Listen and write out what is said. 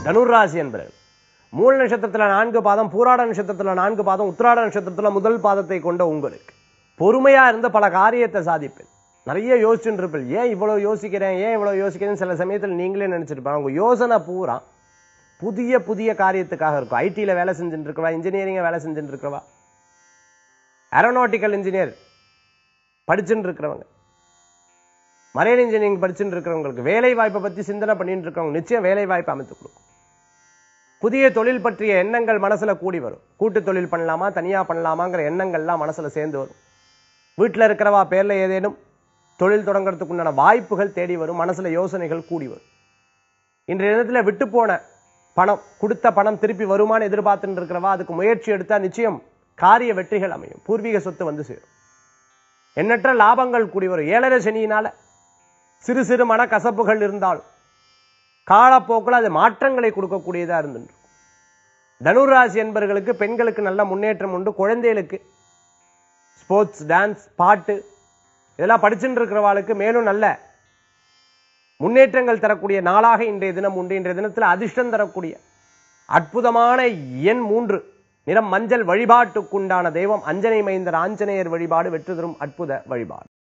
தனுராசி என்பர்கள் மூல நட்சத்திரத்துல நான்கு பாதம் பூராட நட்சத்திரத்துல நான்கு பாதம் உத்திராட நட்சத்திரத்துல முதல் பாதத்தை கொண்ட உங்களுக்கு பொறுமையா இருந்து பல காரியத்தை சாதிப்பேன் நிறைய யோசிச்சுட்டு இருப்பேன் ஏன் இவ்வளவு யோசிக்கிறேன் ஏன் இவ்வளவு யோசிக்கிறேன் சில சமயத்தில் நீங்களே நினைச்சிருப்பாங்க உங்க யோசனை பூரா புதிய புதிய காரியத்துக்காக இருக்கும் ஐடியில் வேலை செஞ்சுட்டு இருக்கவா இன்ஜினியரிங்க வேலை செஞ்சுட்டு இருக்கவா ஏரோநாட்டிக்கல் இன்ஜினியர் படிச்சுட்டு இருக்கிறவங்க மரைன் இன்ஜினியரிங் படிச்சுட்டு இருக்கிறவங்களுக்கு வேலை வாய்ப்பை பத்தி சிந்தனை பண்ணிட்டு இருக்கிறவங்க நிச்சயம் வேலை வாய்ப்பு அமைத்து கொடுக்கும் புதிய தொழில் பற்றிய எண்ணங்கள் மனசுல கூடி வரும் கூட்டு தொழில் பண்ணலாமா தனியா பண்ணலாமாங்கிற எண்ணங்கள்லாம் மனசுல சேர்ந்து வரும் வீட்டில் இருக்கிறவா பேர்ல ஏதேனும் தொழில் தொடங்குறதுக்கு உண்டான வாய்ப்புகள் தேடி வரும் மனசுல யோசனைகள் கூடி வரும் இன்றைய தினத்துல விட்டு போன பணம் கொடுத்த பணம் திருப்பி வருமானு எதிர்பார்த்துட்டு இருக்கிறவா அதுக்கு முயற்சி எடுத்தா நிச்சயம் காரிய வெற்றிகள் அமையும் பூர்வீக சொத்து வந்து சேரும் எண்ணற்ற லாபங்கள் கூடி வரும் ஏழரை சனியினால சிறு சிறு மன கசப்புகள் இருந்தாலும் காலப்போக்கில் அது மாற்றங்களை கொடுக்கக்கூடியதா இருந்துட்டு தனுராசி என்பர்களுக்கு பெண்களுக்கு நல்ல முன்னேற்றம் உண்டு குழந்தைகளுக்கு ஸ்போர்ட்ஸ் டான்ஸ் பாட்டு இதெல்லாம் படிச்சுட்டு இருக்கிறவாளுக்கு மேலும் நல்ல முன்னேற்றங்கள் தரக்கூடிய நாளாக இன்றைய தினம் உண்டு இன்றைய தினத்தில் அதிர்ஷ்டம் தரக்கூடிய அற்புதமான எண் மூன்று நிறம் மஞ்சள் வழிபாட்டுக்குண்டான தெய்வம் அஞ்சனை மைந்தர் ஆஞ்சநேயர் வழிபாடு வெற்றி தரும் அற்புத வழிபாடு